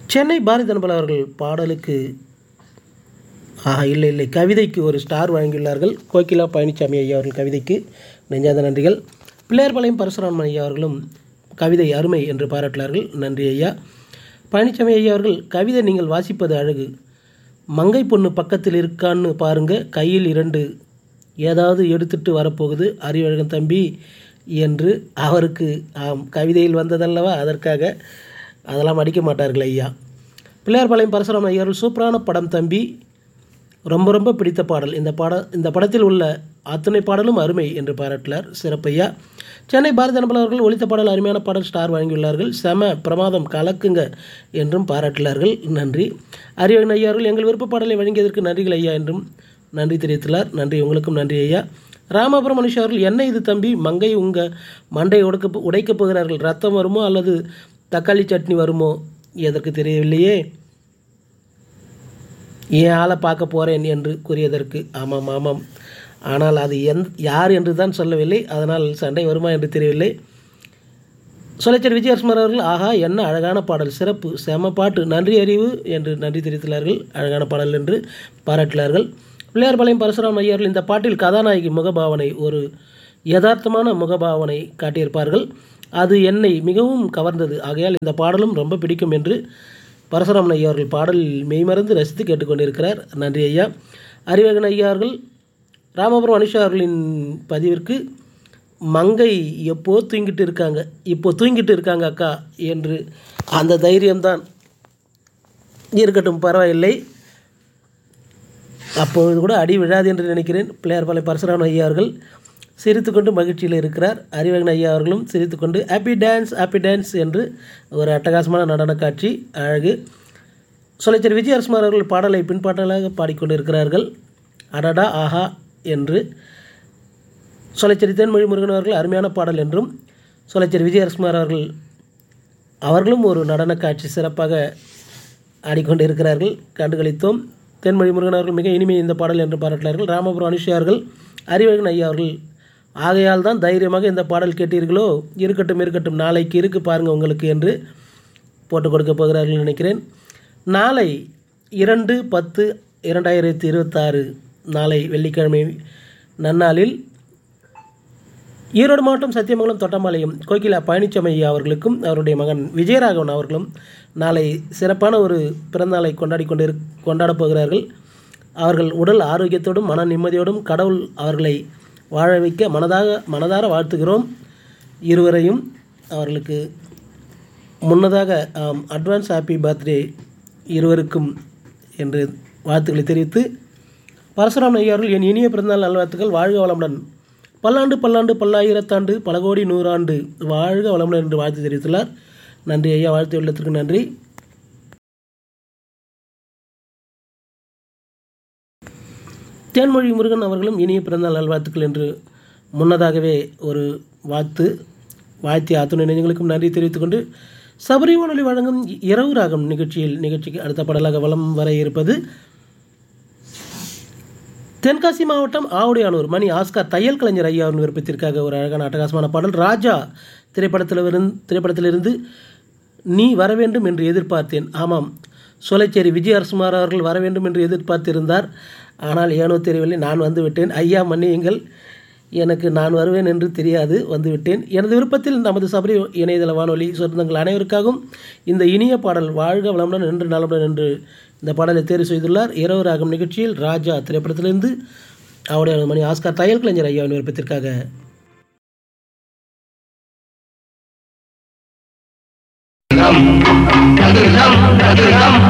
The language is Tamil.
சென்னை பாரதி தனபால் அவர்கள் பாடலுக்கு ஆஹா இல்லை இல்லை கவிதைக்கு ஒரு ஸ்டார் வழங்கியுள்ளார்கள் கோகிலா பழனிசாமி ஐயா அவர்கள் கவிதைக்கு நெஞ்சாத நன்றிகள் பிள்ளையார்பாளையம் பரசுராமன் ஐயா அவர்களும் கவிதை அருமை என்று பாராட்டினார்கள் நன்றி ஐயா பழனிசாமி ஐயா அவர்கள் கவிதை நீங்கள் வாசிப்பது அழகு மங்கை பொண்ணு பக்கத்தில் இருக்கான்னு பாருங்க கையில் இரண்டு ஏதாவது எடுத்துட்டு வரப்போகுது அறிவழகன் தம்பி என்று அவருக்கு ஆம் கவிதையில் வந்ததல்லவா அதற்காக அதெல்லாம் அடிக்க மாட்டார்கள் ஐயா பிள்ளையார்பாளையம் பரசுராமன் ஐயா அவர்கள் சூப்பரான படம் தம்பி ரொம்ப ரொம்ப பிடித்த பாடல் இந்த பாட இந்த படத்தில் உள்ள அத்தனை பாடலும் அருமை என்று பாராட்டினார் சிறப்பையா சென்னை பாரதி ஜனபல அவர்கள் ஒலித்த பாடல் அருமையான பாடல் ஸ்டார் வழங்கியுள்ளார்கள் செம பிரமாதம் கலக்குங்க என்றும் பாராட்டினார்கள் நன்றி அறிவன் ஐயா அவர்கள் எங்கள் விருப்ப பாடலை வழங்கியதற்கு நன்றிகள் ஐயா என்றும் நன்றி தெரிவித்துள்ளார் நன்றி உங்களுக்கும் நன்றி ஐயா ராமபுரம் மனுஷா அவர்கள் என்ன இது தம்பி மங்கை உங்கள் மண்டை உடைக்க உடைக்கப் போகிறார்கள் ரத்தம் வருமோ அல்லது தக்காளி சட்னி வருமோ எதற்கு தெரியவில்லையே என் ஆளை பார்க்க போகிறேன் என்று கூறியதற்கு ஆமாம் ஆமாம் ஆனால் அது எந் யார் என்று தான் சொல்லவில்லை அதனால் சண்டை வருமா என்று தெரியவில்லை சொலைச்சர் விஜயகுமார் அவர்கள் ஆஹா என்ன அழகான பாடல் சிறப்பு செம பாட்டு நன்றி அறிவு என்று நன்றி தெரிவித்துள்ளார்கள் அழகான பாடல் என்று பாராட்டினார்கள் பிள்ளையார்பாளையம் பரசுராம் ஐயர்கள் இந்த பாட்டில் கதாநாயகி முகபாவனை ஒரு யதார்த்தமான முகபாவனை காட்டியிருப்பார்கள் அது என்னை மிகவும் கவர்ந்தது ஆகையால் இந்த பாடலும் ரொம்ப பிடிக்கும் என்று பரசுராமன் ஐயா அவர்கள் பாடலில் மெய்மறந்து ரசித்து கேட்டுக்கொண்டிருக்கிறார் நன்றி ஐயா அறிவகன் ஐயா அவர்கள் ராமபுரம் அனுஷா அவர்களின் பதிவிற்கு மங்கை எப்போ தூங்கிட்டு இருக்காங்க இப்போ தூங்கிட்டு இருக்காங்க அக்கா என்று அந்த தைரியம்தான் இருக்கட்டும் பரவாயில்லை அப்பொழுது கூட அடி விழாது என்று நினைக்கிறேன் பிள்ளையார்பாளைய பரசுராமன் ஐயா அவர்கள் சிரித்துக்கொண்டு மகிழ்ச்சியில் இருக்கிறார் அறிவகன் ஐயா அவர்களும் சிரித்துக்கொண்டு ஹாப்பி டான்ஸ் ஹாப்பி டான்ஸ் என்று ஒரு அட்டகாசமான நடன காட்சி அழகு சொலைச்சர் விஜயரசுமார் அவர்கள் பாடலை பின்பாட்டலாக பாடிக்கொண்டு இருக்கிறார்கள் அடடா ஆஹா என்று சொலைச்சேரி தேன்மொழி முருகன் அவர்கள் அருமையான பாடல் என்றும் சொலைச்சேரி விஜயரசுமார் அவர்கள் அவர்களும் ஒரு நடன காட்சி சிறப்பாக ஆடிக்கொண்டு இருக்கிறார்கள் கண்டுகளித்தோம் தென்மொழி முருகன் அவர்கள் மிக இனிமை இந்த பாடல் என்று பாராட்டினார்கள் ராமபுரம் அனுஷியா அவர்கள் அறிவழகன் ஐயா அவர்கள் ஆகையால் தான் தைரியமாக இந்த பாடல் கேட்டீர்களோ இருக்கட்டும் இருக்கட்டும் நாளைக்கு இருக்கு பாருங்கள் உங்களுக்கு என்று போட்டு கொடுக்க போகிறார்கள் நினைக்கிறேன் நாளை இரண்டு பத்து இரண்டாயிரத்தி இருபத்தாறு நாளை வெள்ளிக்கிழமை நன்னாளில் ஈரோடு மாவட்டம் சத்தியமங்கலம் தொட்டம்பாளையம் கோகிலா பழனிசாமி ஐயா அவர்களுக்கும் அவருடைய மகன் விஜயராகவன் அவர்களும் நாளை சிறப்பான ஒரு பிறந்தநாளை கொண்டாடி கொண்டு கொண்டாடப் போகிறார்கள் அவர்கள் உடல் ஆரோக்கியத்தோடும் மன நிம்மதியோடும் கடவுள் அவர்களை வாழ வைக்க மனதாக மனதார வாழ்த்துகிறோம் இருவரையும் அவர்களுக்கு முன்னதாக அட்வான்ஸ் ஹாப்பி பர்த்டே இருவருக்கும் என்று வாழ்த்துக்களை தெரிவித்து பரசுராமன் ஐயா அவர்கள் என் இனிய பிறந்தநாள் நல்வாழ்த்துக்கள் வாழ்க வளமுடன் பல்லாண்டு பல்லாண்டு பல்லாயிரத்தாண்டு பல கோடி நூறாண்டு வாழ்க வளமுடன் என்று வாழ்த்து தெரிவித்துள்ளார் நன்றி ஐயா வாழ்த்து உள்ளத்திற்கு நன்றி தேன்மொழி முருகன் அவர்களும் இனிய பிறந்தநாள் நல்வாழ்த்துக்கள் என்று முன்னதாகவே ஒரு வாழ்த்து வாழ்த்திய அத்துணை நெஞ்சங்களுக்கும் நன்றி தெரிவித்துக்கொண்டு சபரி வானொலி வழங்கும் இரவு ராகம் நிகழ்ச்சியில் நிகழ்ச்சிக்கு அடுத்த பாடலாக வலம் வர இருப்பது தென்காசி மாவட்டம் ஆவுடையானூர் மணி ஆஸ்கார் தையல் கலைஞர் ஐயாவின் விருப்பத்திற்காக ஒரு அழகான அட்டகாசமான பாடல் ராஜா திரைப்படத்தில் இருந்து திரைப்படத்திலிருந்து நீ வர வேண்டும் என்று எதிர்பார்த்தேன் ஆமாம் சோலைச்சேரி விஜய் அரசுமார் அவர்கள் வர வேண்டும் என்று எதிர்பார்த்திருந்தார் ஆனால் ஏனோ தெரியவில்லை நான் வந்து விட்டேன் ஐயா மன்னியுங்கள் எனக்கு நான் வருவேன் என்று தெரியாது வந்துவிட்டேன் எனது விருப்பத்தில் நமது சபரி இணையதள வானொலி சொந்தங்கள் அனைவருக்காகவும் இந்த இனிய பாடல் வாழ்க வளமுடன் என்று நலமுடன் என்று இந்த பாடலை தேர்வு செய்துள்ளார் இரவு ராகம் நிகழ்ச்சியில் ராஜா திரைப்படத்திலிருந்து அவருடைய மணி ஆஸ்கார் தையல் கலைஞர் ஐயாவின் விருப்பத்திற்காக Dum, dum, dum, dum, dum.